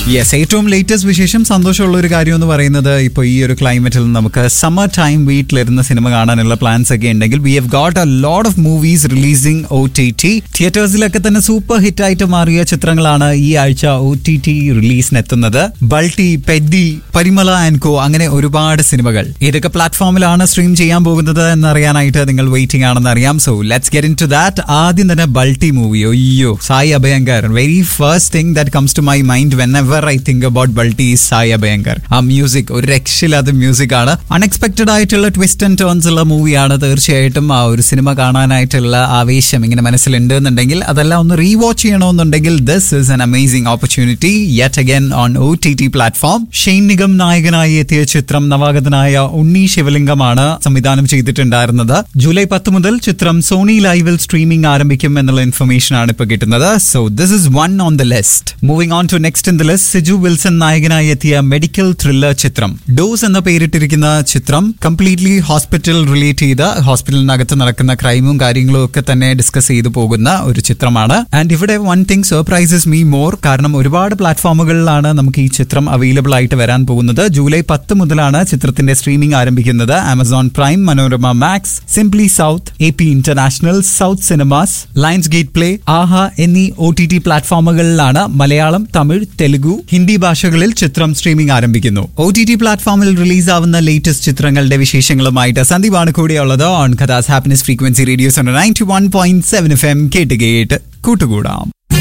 yes ഏറ്റവും latest വിശേഷം സന്തോഷമുള്ള ഒരു കാര്യം എന്ന് പറയുന്നത് ഇപ്പോൾ ഈ ഒരു ക്ലൈമറ്റിൽ നമുക്ക് സമ്മർ ടൈം വീട്ടിലിരുന്ന സിനിമ കാണാനുള്ള പ്ലാൻസ് ഒക്കെ ഉണ്ടെങ്കിൽ we have got a lot of movies releasing O T T തിയേറ്റേഴ്സിലൊക്കെ തന്നെ സൂപ്പർ ഹിറ്റ് ആയിട്ട് മാറിയ ചിത്രങ്ങളാണ് ഈ ആഴ്ച ഒ ടി ടി റിലീസിനെത്തുന്നത് ബൾട്ടി പെഡി പരിമള ആൻഡ് കോ അങ്ങനെ ഒരുപാട് സിനിമകൾ ഏതൊക്കെ പ്ലാറ്റ്ഫോമിലാണ് സ്ട്രീം ചെയ്യാൻ പോകുന്നത് എന്നറിയാനായിട്ട് നിങ്ങൾ വെയിറ്റിംഗ് ആണെന്ന് അറിയാം so let's get into that ആദ്യം തന്നെ ബൾട്ടി മൂവി അയ്യോ Sai Abhyankar very first thing that comes to my mind whenever I think about Balti Sai Abhyankar ആ മ്യൂസിക് ഒരു രക്ഷയില്ലാത്ത മ്യൂസിക് ആണ് അൺഎക്സ്പെക്ടഡ് ആയിട്ടുള്ള ട്വിസ്റ്റ് ആൻഡ് ടേൺസ് ഉള്ള മൂവിയാണ് തീർച്ചയായിട്ടും ആ ഒരു സിനിമ കാണാനായിട്ടുള്ള ആവേശം ഇങ്ങനെ മനസ്സിലുണ്ട് എന്നുണ്ടെങ്കിൽ അതെല്ലാം ഒന്ന് റീവാച്ച് ചെയ്യണമെന്നുണ്ടെങ്കിൽ this is an amazing opportunity yet again on O T T platform Shane Nigam നായകനായി എത്തിയ ചിത്രം നവാഗതനായ ഉണ്ണി ശിവലിംഗമാണ് സംവിധാനം ചെയ്തിട്ടുണ്ടായിരുന്നത് ജൂലൈ പത്ത് മുതൽ ചിത്രം സോണി ലൈവിൽ സ്ട്രീമിംഗ് ആരംഭിക്കും എന്നുള്ള ഇൻഫർമേഷൻ ആണ് ഇപ്പോൾ കിട്ടുന്നത് so this is one on the list moving on to next in the list Siju Wilson നായകനായി എത്തിയ മെഡിക്കൽ ത്രില്ലർ ചിത്രം ഡോസ് എന്ന പേരിട്ടിരിക്കുന്ന ചിത്രം കംപ്ലീറ്റ്ലി ഹോസ്പിറ്റൽ റിലേറ്റ് ചെയ്ത ഹോസ്പിറ്റലിനകത്ത് നടക്കുന്ന ക്രൈമും കാര്യങ്ങളും ഒക്കെ തന്നെ ഡിസ്കസ് ചെയ്തു പോകുന്ന ഒരു ചിത്രമാണ് ആൻഡ് ഇവിടെ one thing surprises me more കാരണം ഒരുപാട് പ്ലാറ്റ്ഫോമുകളിലാണ് നമുക്ക് ഈ ചിത്രം അവൈലബിൾ ആയിട്ട് വരാൻ പോകുന്നത് ജൂലൈ പത്ത് മുതലാണ് ചിത്രത്തിന്റെ സ്ട്രീമിംഗ് ആരംഭിക്കുന്നത് Amazon Prime Manorama Max Simply South A P International South Cinemas Lions Gate Play Aha എന്നീ ഒ ടി ടി പ്ലാറ്റ്ഫോമുകളിലാണ് മലയാളം തമിഴ് തെലുഗു ഹിന്ദി ഭാഷകളിൽ ചിത്രം സ്ട്രീമിംഗ് ആരംഭിക്കുന്നു ഒ ടി ടി പ്ലാറ്റ്ഫോമിൽ റിലീസ് ആവുന്ന ലേറ്റസ്റ്റ് ചിത്രങ്ങളുടെ വിശേഷങ്ങളുമായിട്ട് സന്ദീപാണ് കൂടെയുള്ളത് ഓൺ കഥാസ് happiness frequency radios ninety one point seven F M കേട്ട് കേട്ട് കൂട്ടുകൂടാം